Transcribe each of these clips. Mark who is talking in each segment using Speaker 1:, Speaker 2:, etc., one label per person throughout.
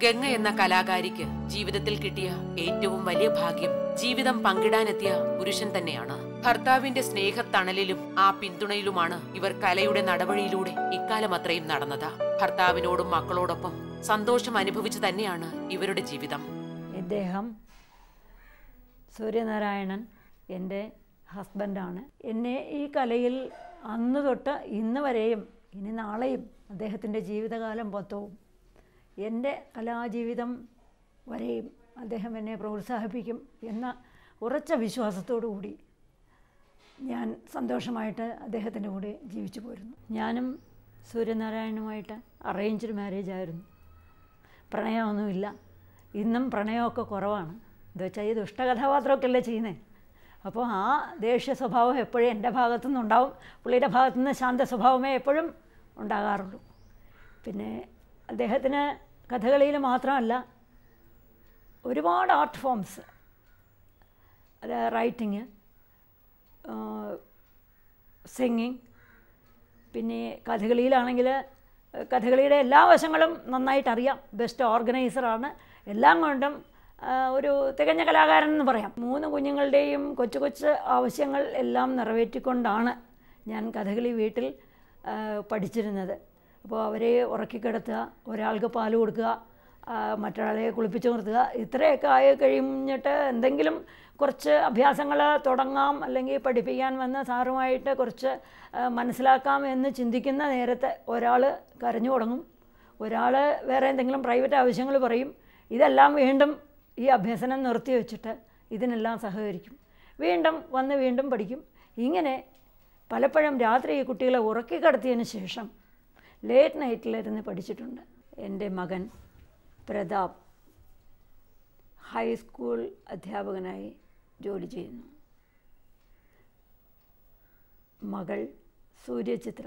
Speaker 1: ഗംഗ എന്ന കലാകാരിക്ക് ജീവിതത്തിൽ കിട്ടിയ ഏറ്റവും വലിയ ഭാഗ്യം ജീവിതം പങ്കിടാനെത്തിയ പുരുഷൻ തന്നെയാണ് ഭർത്താവിന്റെ സ്നേഹത്തണലിലും ആ പിന്തുണയിലുമാണ് ഇവർ കലയുടെ നടവഴിയിലൂടെ ഇക്കാലം അത്രയും നടന്നത് ഭർത്താവിനോടും മക്കളോടൊപ്പം സന്തോഷം അനുഭവിച്ചു തന്നെയാണ് ഇവരുടെ ജീവിതം
Speaker 2: ഇദ്ദേഹം സൂര്യനാരായണൻ എൻ്റെ ഹസ്ബൻഡാണ് എന്നെ ഈ കലയിൽ അന്ന് തൊട്ട് ഇന്ന് വരെയും ഇനി നാളെയും അദ്ദേഹത്തിൻ്റെ ജീവിതകാലം മൊത്തവും എൻ്റെ കലാജീവിതം വരെയും അദ്ദേഹം എന്നെ പ്രോത്സാഹിപ്പിക്കും എന്ന ഉറച്ച വിശ്വാസത്തോടു കൂടി ഞാൻ സന്തോഷമായിട്ട് അദ്ദേഹത്തിൻ്റെ കൂടെ ജീവിച്ചു പോരുന്നു ഞാനും സൂര്യനാരായണനുമായിട്ട് അറേഞ്ച്ഡ് മാരേജ് ആയിരുന്നു പ്രണയമൊന്നുമില്ല ഇന്നും പ്രണയമൊക്കെ കുറവാണ് എന്താ വെച്ചാൽ ഈ ദുഷ്ടകഥാപാത്രമൊക്കെ അല്ലേ ചെയ്യുന്നത് അപ്പോൾ ആ ദേഷ്യ സ്വഭാവം എപ്പോഴും എൻ്റെ ഭാഗത്തു നിന്നുണ്ടാവും പുള്ളിയുടെ ഭാഗത്തു നിന്ന് ശാന്ത സ്വഭാവമേ എപ്പോഴും ഉണ്ടാകാറുള്ളൂ പിന്നെ അദ്ദേഹത്തിന് കഥകളിയിൽ മാത്രമല്ല ഒരുപാട് ആർട്ട് ഫോംസ് അത് റൈറ്റിങ് സിംഗിങ് പിന്നെ കഥകളിയിലാണെങ്കിൽ കഥകളിയുടെ എല്ലാ വശങ്ങളും നന്നായിട്ട് അറിയാം ബെസ്റ്റ് ഓർഗനൈസറാണ് എല്ലാം കൊണ്ടും ആ, ഒരു തികഞ്ഞ കലാകാരൻ എന്ന് പറയാം മൂന്ന് കുഞ്ഞുങ്ങളുടെയും കൊച്ചു കൊച്ചു ആവശ്യങ്ങൾ എല്ലാം നിറവേറ്റിക്കൊണ്ടാണ് ഞാൻ കഥകളി വീട്ടിൽ ആ, പഠിച്ചിരുന്നത് അപ്പോൾ അവരെ ഉറക്കിക്കിടത്തുക ഒരാൾക്ക് പാൽ കൊടുക്കുക ആ, മറ്റൊരാളെ കുളിപ്പിച്ച് നിർത്തുക ഇത്രയൊക്കെ ആയി കഴിഞ്ഞിട്ട് എന്തെങ്കിലും കുറച്ച് അഭ്യാസങ്ങൾ തുടങ്ങാം അല്ലെങ്കിൽ പഠിപ്പിക്കാൻ വന്ന സാറുമായിട്ട് കുറച്ച് ആ, മനസ്സിലാക്കാം എന്ന് ചിന്തിക്കുന്ന നേരത്തെ ഒരാൾ കരഞ്ഞു തുടങ്ങും ഒരാൾ വേറെ എന്തെങ്കിലും പ്രൈവറ്റ് ആവശ്യങ്ങൾ പറയും ഇതെല്ലാം വീണ്ടും ഈ അഭ്യസനം നിർത്തി വെച്ചിട്ട് ഇതിനെല്ലാം സഹകരിക്കും വീണ്ടും വന്ന് വീണ്ടും പഠിക്കും ഇങ്ങനെ പലപ്പോഴും രാത്രി ഈ കുട്ടികളെ ഉറക്കി കിടത്തിയതിന് ശേഷം ലേറ്റ് നൈറ്റിലിരുന്ന് പഠിച്ചിട്ടുണ്ട് എൻ്റെ മകൻ പ്രതാപ് ഹൈസ്കൂൾ അധ്യാപകനായി ജോലി ചെയ്യുന്നു മകൾ Suryachitra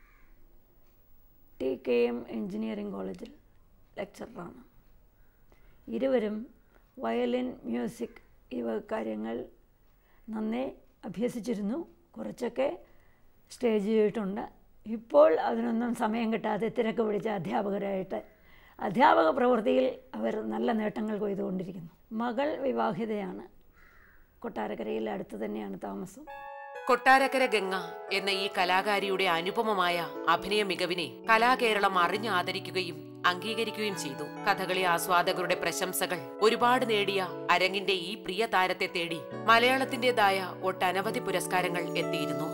Speaker 2: T K M engineering കോളേജിൽ ലെക്ചറാണ് ഇരുവരും വയലിൻ മ്യൂസിക് ഇവ കാര്യങ്ങൾ നന്നേ അഭ്യസിച്ചിരുന്നു കുറച്ചൊക്കെ സ്റ്റേജ് ചെയ്തിട്ടുണ്ട് ഇപ്പോൾ അതിനൊന്നും സമയം കിട്ടാതെ തിരക്ക് പിടിച്ച അധ്യാപകരായിട്ട് അധ്യാപക പ്രവൃത്തിയിൽ അവർ നല്ല നേട്ടങ്ങൾ കൊയ്തുകൊണ്ടിരിക്കുന്നു മകൾ വിവാഹിതയാണ് കൊട്ടാരക്കരയിൽ അടുത്ത് തന്നെയാണ് താമസം
Speaker 1: കൊട്ടാരക്കര ഗംഗ എന്ന ഈ കലാകാരിയുടെ അനുപമമായ അഭിനയ മികവിനെ കലാകേരളം അറിഞ്ഞു ആദരിക്കുകയും അംഗീകരിക്കുകയും ചെയ്തു കഥകളി ആസ്വാദകരുടെ പ്രശംസകൾ ഒരുപാട് നേടിയ അരങ്ങിന്റെ ഈ പ്രിയ താരത്തെ തേടി മലയാളത്തിന്റേതായ ഒട്ടനവധി പുരസ്കാരങ്ങൾ എത്തിയിരുന്നു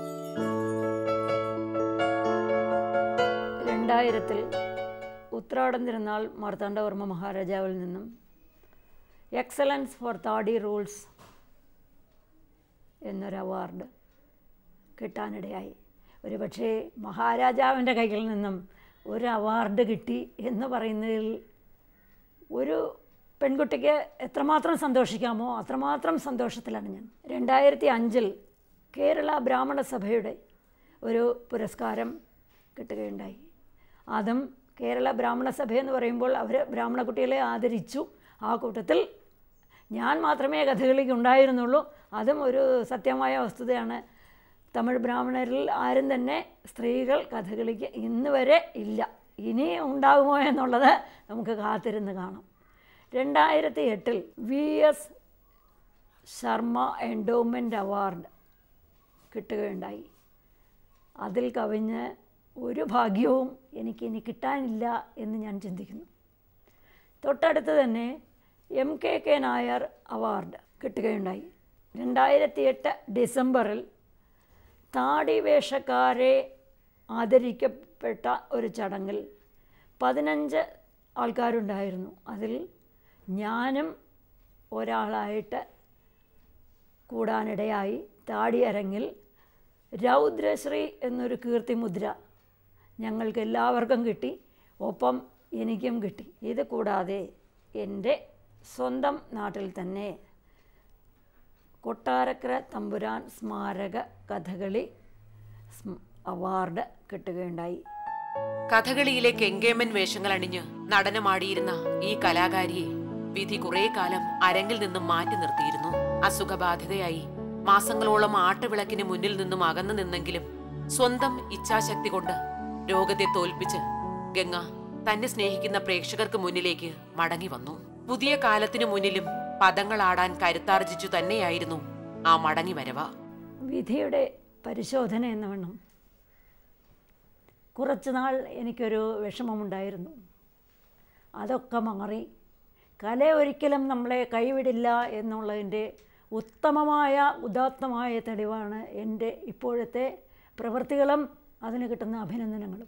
Speaker 2: രണ്ടായിരത്തിൽ ഉത്രാടം തിരുനാൾ മാർത്താണ്ഡവർമ്മ മഹാരാജാവിൽ നിന്നും എക്സലൻസ് ഫോർ താടി റൂൾസ് എന്നൊരു അവാർഡ് കിട്ടാനിടയായി ഒരു പക്ഷേ മഹാരാജാവിൻ്റെ കയ്യിൽ നിന്നും ഒരു അവാർഡ് കിട്ടി എന്ന് പറയുന്നതിൽ ഒരു പെൺകുട്ടിക്ക് എത്രമാത്രം സന്തോഷിക്കാമോ അത്രമാത്രം സന്തോഷത്തിലാണ് ഞാൻ രണ്ടായിരത്തി അഞ്ചിൽ കേരള ബ്രാഹ്മണ സഭയുടെ ഒരു പുരസ്കാരം കിട്ടുകയുണ്ടായി അതും കേരള ബ്രാഹ്മണ സഭ എന്ന് പറയുമ്പോൾ അവർ ബ്രാഹ്മണ കുട്ടികളെ ആദരിച്ചു ആ കൂട്ടത്തിൽ ഞാൻ മാത്രമേ കഥകളിക്ക് ഉണ്ടായിരുന്നുള്ളൂ അതും ഒരു സത്യമായ വസ്തുതയാണ് തമിഴ് ബ്രാഹ്മണരിൽ ആരും തന്നെ സ്ത്രീകൾ കഥകളിക്ക് ഇന്ന് വരെ ഇല്ല ഇനി ഉണ്ടാകുമോ എന്നുള്ളത് നമുക്ക് കാത്തിരുന്ന് കാണാം രണ്ടായിരത്തി എട്ടിൽ V S Sharma endowment award കിട്ടുകയുണ്ടായി അതിൽ കവിഞ്ഞ് ഒരു ഭാഗ്യവും എനിക്കിനി കിട്ടാനില്ല എന്ന് ഞാൻ ചിന്തിക്കുന്നു തൊട്ടടുത്ത് തന്നെ M K K Nair award കിട്ടുകയുണ്ടായി രണ്ടായിരത്തി എട്ട് ഡിസംബറിൽ താടി വേഷക്കാരെ ആദരിക്കപ്പെട്ട ഒരു ചടങ്ങിൽ പതിനഞ്ച് ആൾക്കാരുണ്ടായിരുന്നു അതിൽ ഞാനും ഒരാളായിട്ട് കൂടാനിടയായി താടിയരങ്ങിൽ രൗദ്രശ്രീ എന്നൊരു കീർത്തിമുദ്ര ഞങ്ങൾക്ക് എല്ലാവർക്കും കിട്ടി ഒപ്പം എനിക്കും കിട്ടി ഇത് കൂടാതെ എൻ്റെ സ്വന്തം നാട്ടിൽ തന്നെ കൊട്ടാരക്കര തമ്പുരാൻ സ്മാരക കഥകളി സ്മ- അവാർഡ് കിട്ടുകയുണ്ടായി
Speaker 1: കഥകളിയിലെ കെങ്കേമൻ വേഷങ്ങൾ അണിഞ്ഞ് നടനമാടിയിരുന്ന ഈ കലാകാരിയെ വിധി കുറെ കാലം അരങ്ങിൽ നിന്നും മാറ്റി നിർത്തിയിരുന്നു അസുഖബാധിതയായി മാസങ്ങളോളം ആട്ടവിളക്കിന് മുന്നിൽ നിന്നും അകന്നു നിന്നെങ്കിലും സ്വന്തം ഇച്ഛാശക്തി കൊണ്ട് രോഗത്തെ തോൽപ്പിച്ച് ഗംഗ തന്നെ സ്നേഹിക്കുന്ന പ്രേക്ഷകർക്ക് മുന്നിലേക്ക് മടങ്ങി വന്നു പുതിയ കാലത്തിനു മുന്നിലും പദങ്ങളാടാൻ കരുത്താർജിച്ചു തന്നെയായിരുന്നു ആ മടങ്ങി വരവ്
Speaker 2: വിധിയുടെ പരിശോധന എന്ന വണ്ണം കുറച്ച് നാൾ എനിക്കൊരു വിഷമമുണ്ടായിരുന്നു അതൊക്കെ മാറി കല ഒരിക്കലും നമ്മളെ കൈവിടില്ല എന്നുള്ളതിൻ്റെ ഉത്തമമായ ഉദാത്തമായ തെളിവാണ് എൻ്റെ ഇപ്പോഴത്തെ പ്രവൃത്തികളും അതിന് കിട്ടുന്ന അഭിനന്ദനങ്ങളും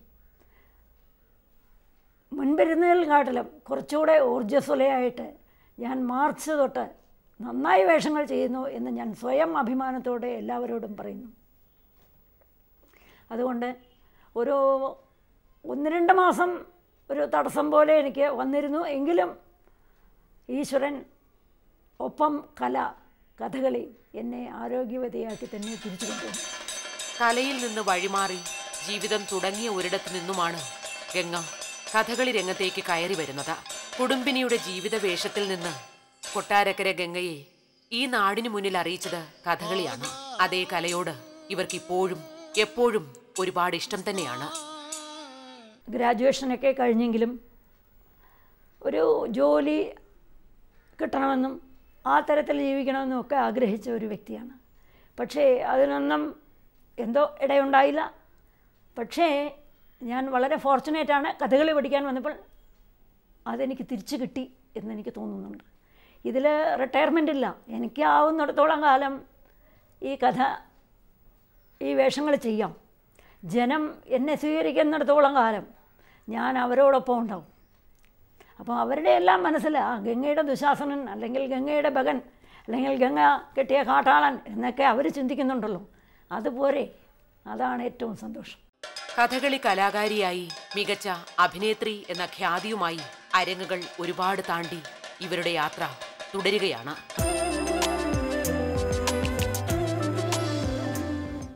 Speaker 2: മുൻപെരുന്നതിൽക്കാട്ടിലും കുറച്ചുകൂടെ ഊർജ്ജസ്വലയായിട്ട് ഞാൻ മാർച്ച് തൊട്ട് നന്നായി വേഷങ്ങൾ ചെയ്യുന്നു എന്ന് ഞാൻ സ്വയം അഭിമാനത്തോടെ എല്ലാവരോടും പറയുന്നു അതുകൊണ്ട് ഒരു ഒന്ന് രണ്ട് മാസം ഒരു തടസ്സം പോലെ എനിക്ക് വന്നിരുന്നു എങ്കിലും ഈശ്വരൻ ഒപ്പം കല കഥകളി എന്നെ ആരോഗ്യവതിയാക്കി തന്നെ തിരിച്ചു കൊണ്ടുവന്നു
Speaker 1: കലയിൽ നിന്ന് വഴിമാറി ജീവിതം തുടങ്ങിയ ഒരിടത്തു നിന്നുമാണ് ഗംഗ കഥകളി രംഗത്തേക്ക് കയറി വരുന്നത് കുടുംബിനിയുടെ ജീവിത വേഷത്തിൽ നിന്ന് കൊട്ടാരക്കര ഗംഗയെ ഈ നാടിനു മുന്നിൽ അറിയിച്ചത് കഥകളിയാണ് അതേ കലയോട് ഇവർക്കിപ്പോഴും എപ്പോഴും ഒരുപാട് ഇഷ്ടം തന്നെയാണ്
Speaker 2: ഗ്രാജുവേഷനൊക്കെ കഴിഞ്ഞെങ്കിലും ഒരു ജോലി കിട്ടണമെന്നും ആ തരത്തിൽ ജീവിക്കണമെന്നും ഒക്കെ ആഗ്രഹിച്ച ഒരു വ്യക്തിയാണ് പക്ഷേ അതിനൊന്നും എന്തോ ഇടയുണ്ടായില്ല പക്ഷേ ഞാൻ വളരെ ഫോർച്ചുനേറ്റാണ് കഥകളി പഠിക്കാൻ വന്നപ്പോൾ അതെനിക്ക് തിരിച്ചു കിട്ടി എന്നെനിക്ക് തോന്നുന്നുണ്ട് ഇതിൽ റിട്ടയർമെൻ്റ് ഇല്ല എനിക്ക് ആവുന്നിടത്തോളം കാലം ഈ കഥ ഈ വേഷങ്ങൾ ചെയ്യാം ജനം എന്നെ സ്വീകരിക്കുന്നിടത്തോളം കാലം ഞാൻ അവരോടൊപ്പം ഉണ്ടാവും അപ്പോൾ അവരുടെ എല്ലാം മനസ്സിൽ ആ ഗംഗയുടെ ദുശാസനൻ അല്ലെങ്കിൽ ഗംഗയുടെ ഭഗൻ അല്ലെങ്കിൽ ഗംഗ കെട്ടിയ കാട്ടാളൻ എന്നൊക്കെ അവർ ചിന്തിക്കുന്നുണ്ടല്ലോ അതുപോരെ അതാണ് ഏറ്റവും സന്തോഷം
Speaker 1: കഥകളി കലാകാരിയായി മികച്ച അഭിനേത്രി എന്ന ഖ്യാതിയുമായി അരങ്ങുകൾ ഒരുപാട് താണ്ടി ഇവരുടെ യാത്ര തുടരുകയാണ്